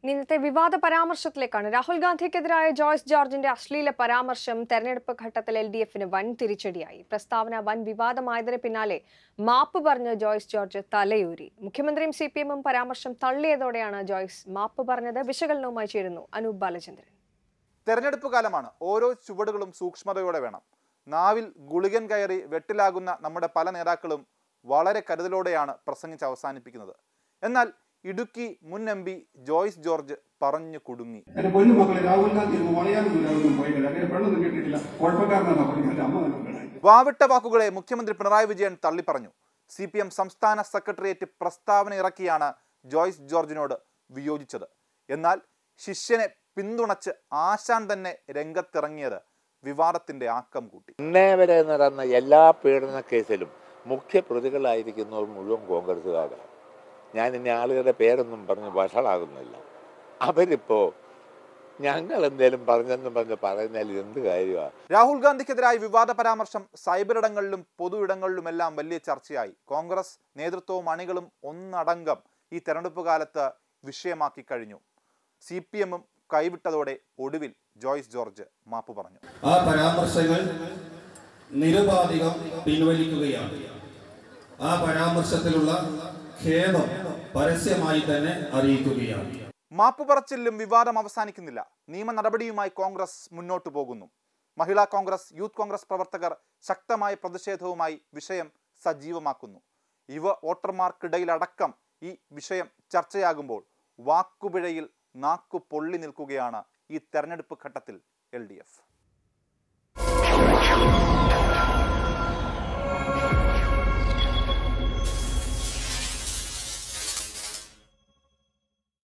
ഇന്നത്തെ വിവാദ പരാമർശത്തിലേക്കാണ് രാഹുൽ ഗാന്ധിക്കെതിരായ ജോയ്സ് ജോർജിന്റെ അശ്ലീല പരാമർശം തെരഞ്ഞെടുപ്പ് ഘട്ടത്തിൽ എൽ ഡി എഫിന് വൻ തിരിച്ചടിയായി പ്രസ്താവന വൻ വിവാദമായതിന് പിന്നാലെ മാപ്പ് പറഞ്ഞ ജോയ്സ് ജോർജ് തലയൂരി മുഖ്യമന്ത്രിയും സി പി എമ്മും പരാമർശം തള്ളിയതോടെയാണ് ജോയ്സ് മാപ്പ് പറഞ്ഞത് വിശകലനവുമായി ചേരുന്നു അനൂപ് ബാലചന്ദ്രൻ തെരഞ്ഞെടുപ്പ് കാലമാണ് ഓരോ ചുവടുകളും സൂക്ഷ്മതയോടെ വേണം നാവിൽ ഗുളികൻ കയറി വെട്ടിലാകുന്ന നമ്മുടെ പല നേതാക്കളും വളരെ കരുതലോടെയാണ് പ്രസംഗിച്ച് അവസാനിപ്പിക്കുന്നത് എന്നാൽ ഇടുക്കി മുൻ എം പി ജോയ്സ് ജോർജ് പറഞ്ഞു കുടുങ്ങി എന്റെ പൊന്നു മക്കളെ രാഹുൽ ഗാന്ധി ഇരുന്ന് വളയാനും ദൂരമൊന്നും പോയിട്ടില്ല അങ്ങനെ പെണ്ണൊന്നും കിട്ടിയിട്ടില്ല കുഴപ്പക്കാരനാണ് പറഞ്ഞു എന്റെ അമ്മ കണ്ടിട്ടുണ്ടായി വാവിട്ട വാക്കുകളെ മുഖ്യമന്ത്രി പിണറായി വിജയൻ തള്ളിപ്പറഞ്ഞു സി പി എം സംസ്ഥാന സെക്രട്ടേറിയറ്റ് പ്രസ്താവന ഇറക്കിയാണ് ജോയ്സ് ജോർജിനോട് വിയോജിച്ചത് എന്നാൽ ശിഷ്യനെ പിന്തുണച്ച് ആശാൻ തന്നെ രംഗത്തിറങ്ങിയത് വിവാദത്തിന്റെ ആക്കം കൂട്ടി ഇന്നേ വരെ നടന്ന എല്ലാ പീഡന കേസിലും മുഖ്യ പ്രതികളായിരിക്കുന്നവർ മുഴുവൻ കോൺഗ്രസ്സുകാരാണ് ഞാൻ ഇനി ആളുകളുടെ പേരൊന്നും പറഞ്ഞ് വഷളാകുന്നില്ല അവരിപ്പോ ഞങ്ങൾ എന്തേലും പറഞ്ഞെന്ന് പറഞ്ഞ് പറയുന്നതിൽ എന്ത് കാര്യമാണ് രാഹുൽ ഗാന്ധിക്കെതിരായ വിവാദ പരാമർശം സൈബറിടങ്ങളിലും പൊതു ഇടങ്ങളിലുമെല്ലാം വലിയ ചർച്ചയായി കോൺഗ്രസ് നേതൃത്വവും അണികളും ഒന്നടങ്കം ഈ തെരഞ്ഞെടുപ്പ് കാലത്ത് വിഷയമാക്കി കഴിഞ്ഞു സി പി എമ്മും കൈവിട്ടതോടെ ഒടുവിൽ ജോയ്സ് ജോർജ് മാപ്പ് പറഞ്ഞു ആ പരാമർശങ്ങൾ നിരുപാധികം പിൻവലിക്കുകയാണ് ആ പരാമർശത്തിലുള്ള ഖേദം പരസ്യമായി തന്നെ അറിയിക്കുകയാണ് മാപ്പ് പറച്ചിലും വിവാദം അവസാനിക്കുന്നില്ല നിയമ നടപടിയുമായി കോൺഗ്രസ് മുന്നോട്ടു പോകുന്നു മഹിളാ കോൺഗ്രസ് യൂത്ത് കോൺഗ്രസ് പ്രവർത്തകർ ശക്തമായ പ്രതിഷേധവുമായി വിഷയം സജീവമാക്കുന്നു യുവ വോട്ടർമാർക്കിടയിലടക്കം ഈ വിഷയം ചർച്ചയാകുമ്പോൾ വാക്കുപിഴയിൽ നാക്കു പൊള്ളി നിൽക്കുകയാണ് ഈ തെരഞ്ഞെടുപ്പ് ഘട്ടത്തിൽ എൽ